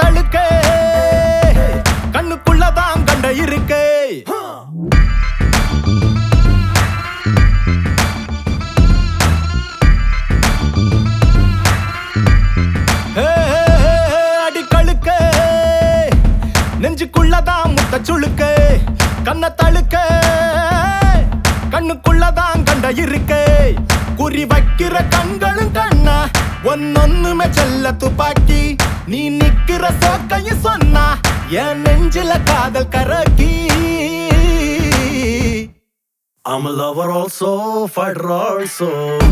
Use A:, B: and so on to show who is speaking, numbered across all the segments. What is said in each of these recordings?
A: தழுக்கே கண்ணுக்குள்ளதான் கண்ட இருக்கே ஹே, ஹே, ஹே, ஹே, அடிக்கழுக்கே நெஞ்சுக்குள்ளதான் முத்த சுழுக்கு கண்ண தழுக்க கண்ணுக்குள்ளதான் கண்ட இருக்கே குறி வைக்கிற கண்களும் கண்ணா ஒன்னொன்னுமே செல்ல துப்பாக்கி நீ நிக்கிற சோக்கையும் சொன்னா என் நெஞ்சில காதல் கரக்கி
B: I'm a lover also, fighter also.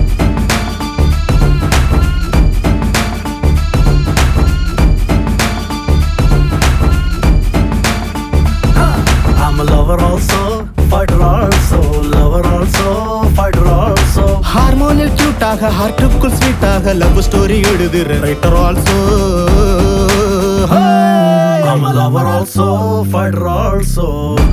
B: I'm a lover also, fighter also, lover also, fighter also.
A: ஹார்மோனில் கியூட்டாக ஹார்ட்டுக்குள் ஸ்வீட்டாக லவ் ஸ்டோரி எழுதுற writer also
B: I'm a lover also, fighter also.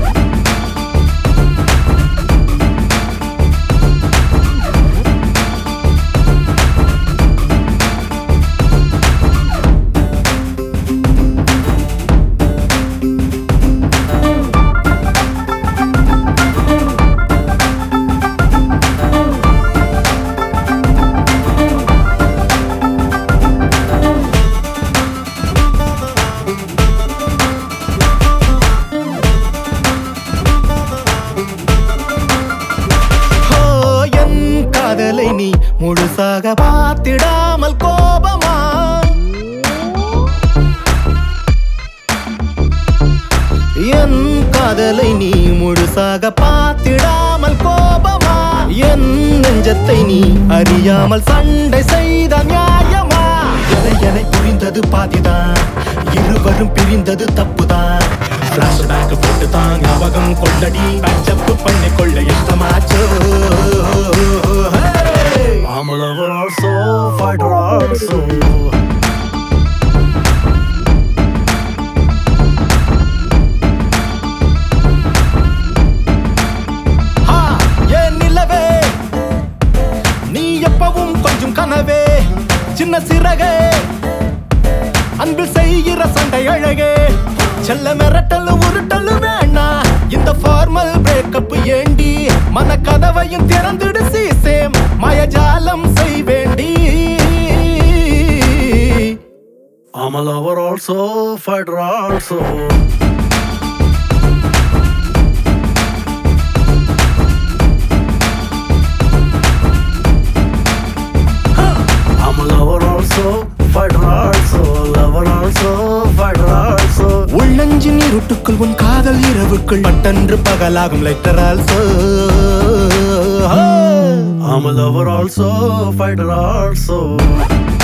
A: ஓ, என் காதலை நீ முழுசாக பார்த்திடாமல் கோபமா என் காதலை நீ முழுசாக பார்த்திடாமல் கோபமா என் நெஞ்சத்தை நீ அறியாமல் சண்டை செய்த நியாயமா என என புரிந்தது பாதிதான் இருவரும் பிரிந்தது தப்புதான் ஃபிளாஷ்பேக் போட்டு தான் ஞாபகம் கொள்ளடி பேச்சப் பண்ணி கொள்ள இஷ்டமாச்சோ
B: I'm a lover also, fighter also.
A: ஹா, ஏன் நிலவே நீ எப்பவும் கொஞ்சம் கனவே சின்ன சிறகே அன்பில் செய்கிற சண்டை அழகே செல்ல மிரட்டல் உருட்டல் வேணா இந்த ஃபார்மல் பிரேக்கப் ஏண்டி மன கதவையும் திறந்துடு சீசேம் மயஜாலம் செய் வேண்டி
B: I'm a lover also, fighter also. I'm a lover also, fighter also, lover also, fighter also.
A: உள்ளஞ்சின் இருட்டுக்குள் உன் காதல் இரவுக்குள் பட்டன்று பகலாகும் letter also
B: I'm a lover also, fighter also.